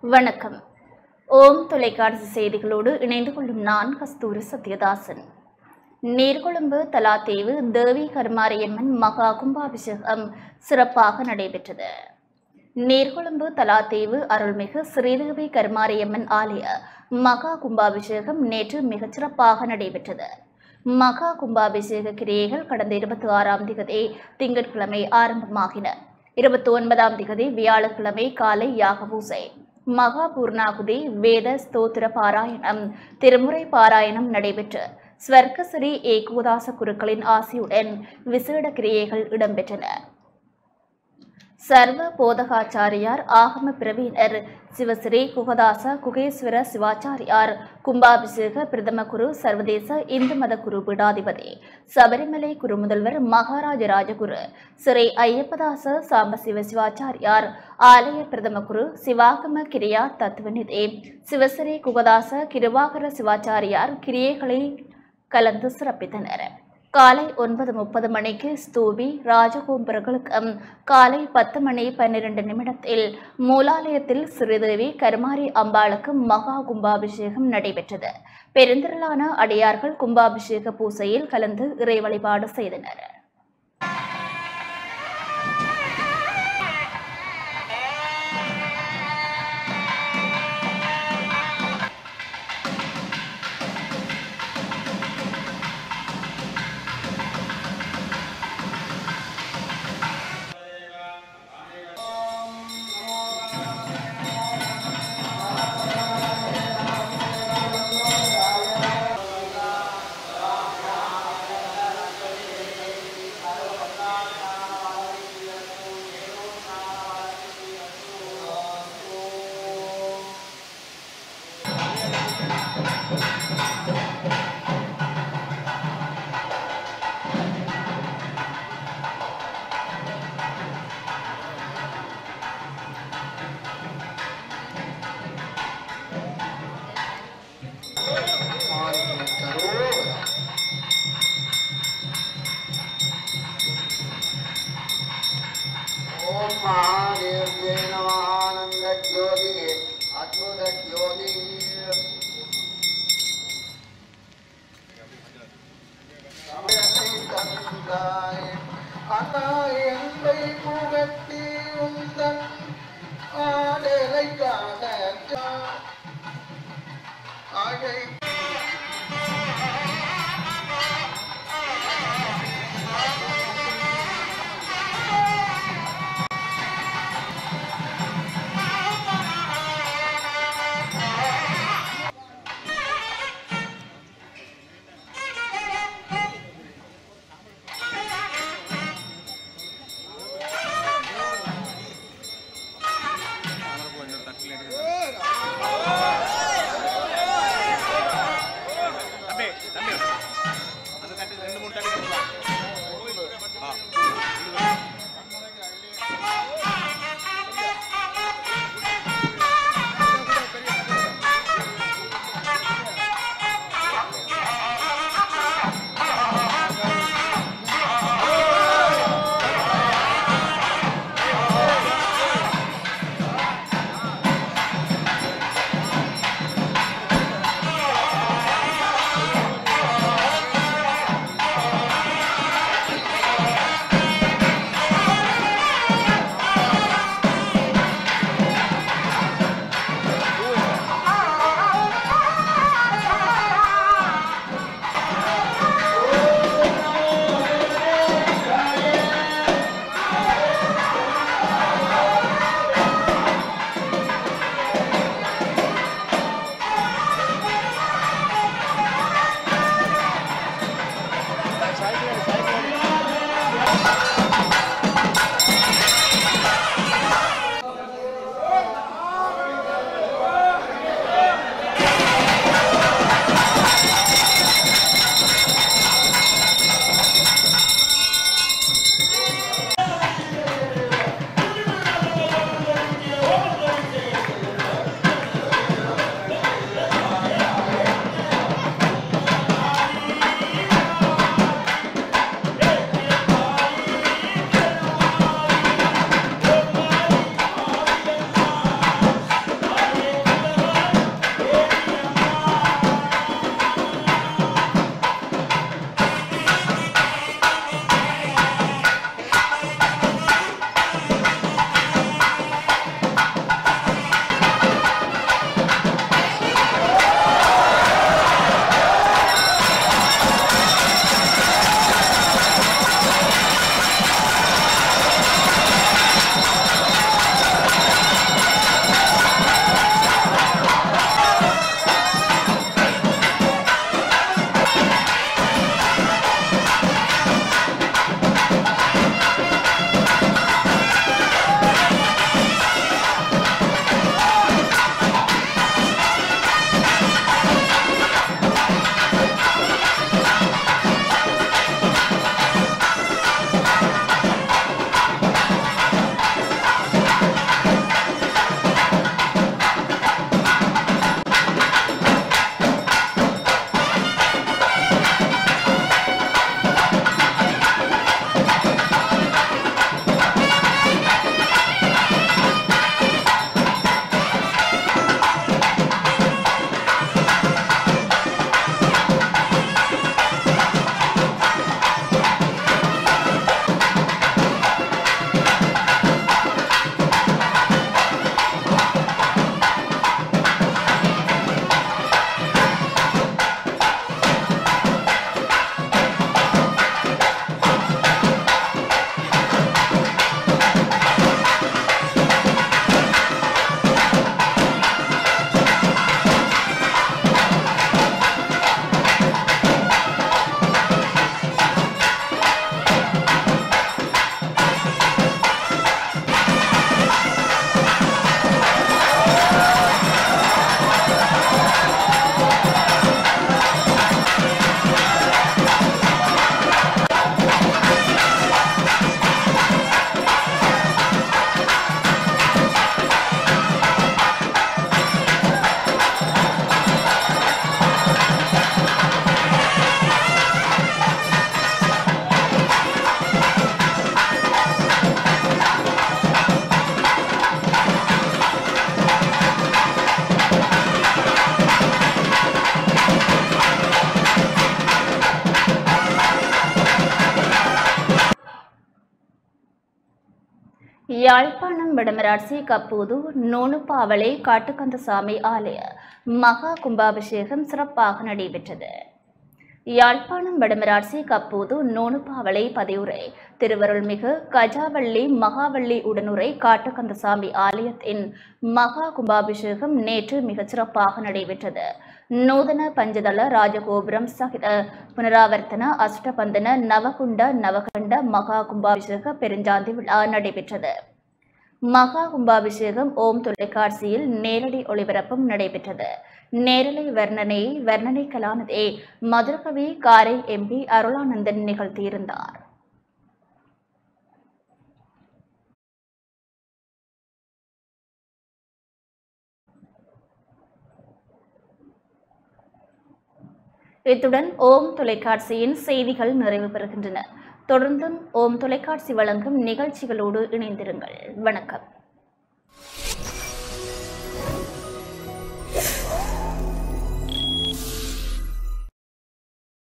வணக்கம் ஓம் தொலைக்காட்சி செய்திகளோடு இணைந்து கொள்ளும் நான் கஸ்தூரி சத்யதாசன் நீர்கொழும்பு தலாத்தீவு தேவி கருமாரியம்மன் மகா கும்பாபிஷேகம் சிறப்பாக நடைபெற்றது நீர்கொழும்பு தலாத்தீவு அருள்மிகு ஸ்ரீதேவி கருமாரியம்மன் ஆலய மகா கும்பாபிஷேகம் நேற்று மிகச் சிறப்பாக நடைபெற்றது மகா கும்பாபிஷேக கிரியைகள் கடந்த இருபத்தி ஆறாம் திகதி திங்கட்கிழமை ஆரம்பமாகின இருபத்தி ஒன்பதாம் திகதி வியாழக்கிழமை காலை யாக பூசை மகா பூர்ணாகுதி வேத ஸ்தோத்திர பாராயணம் திருமுறை பாராயணம் நடைபெற்று ஸ்வர்க்கஸ்ரீ ஏகோதாச குருக்களின் ஆசியுடன் விசேட கிரியைகள் இடம்பெற்றன சர்வ போதகாச்சாரியார் ஆகம பிரவீனர் சிவஸ்ரீ குகதாச குகேஸ்வர சிவாச்சாரியார் கும்பாபிஷேக பிரதம குரு சர்வதேச இந்து மத குரு பீடாதிபதி சபரிமலை குரு முதல்வர் மகாராஜ ராஜகுரு ஸ்ரீ ஐயப்பதாச சாம்பசிவ சிவாச்சாரியார் ஆலய பிரதம குரு சிவாகம கிரியா தத்துவநிதி சிவஸ்ரீ குகதாச கிருவாகர சிவாச்சாரியார் கிரியைகளை கலந்து சிறப்பித்தனர் காலை ஒன்பது முப்பது மணிக்கு ஸ்தூபி ராஜகோபுரங்களுக்கும் காலை பத்து மணி பன்னிரண்டு நிமிடத்தில் மூலாலயத்தில் ஸ்ரீதேவி கருமாரி அம்பாளுக்கு மகா கும்பாபிஷேகம் நடைபெற்றது பெருந்திரளான அடியார்கள் கும்பாபிஷேக பூசையில் கலந்து இறை வழிபாடு செய்தனர் ஓம் மகாதேவ்யே நம ஆனந்த ஜோதி அத்புத ஜோதி சமயத்தை தந்தாய் அண்ணா எந்தை புகத்தி உந்தன் ஆடலை காண ஆகை கொஞ்சம் தட்டில் எடுக்க யாழ்ப்பாணம் வடமராட்சி கப்பூது நோணுப்பாவளை காட்டுக்கந்தசாமி ஆலய மகா கும்பாபிஷேகம் சிறப்பாக நடைபெற்றது யாழ்ப்பாணம் வடமராட்சி கப்பூது நோணுப்பாவளை பதிவுரை திருவருள்மிகு கஜாவள்ளி மகாவள்ளி உடனுரை காட்டுக்கந்தசாமி ஆலயத்தின் மகா கும்பாபிஷேகம் நேற்று மிகச் சிறப்பாக நடைபெற்றது நூதன பஞ்சதள ராஜகோபுரம் சகித புனராவர்த்தன அஷ்டபந்தன நவகுண்ட நவகண்ட மகா கும்பாபிஷேக பெருஞ்சாந்தி விழா நடைபெற்றது மகா கும்பாபிஷேகம் ஓம் தொலைக்காட்சியில் நேரடி ஒளிபரப்பும் நடைபெற்றது நேரலை வர்ணனை வர்ணனை கலாநிதி மதுரகவி காரை எம்பி அருளானந்தன் நிகழ்த்தியிருந்தார் இத்துடன் ஓம் தொலைக்காட்சியின் செய்திகள் நிறைவு பெறுகின்றன தொடர்ந்தும் ஓம் தொலைக்காட்சி வழங்கும் நிகழ்ச்சிகளோடு இணைந்திருங்கள் வணக்கம்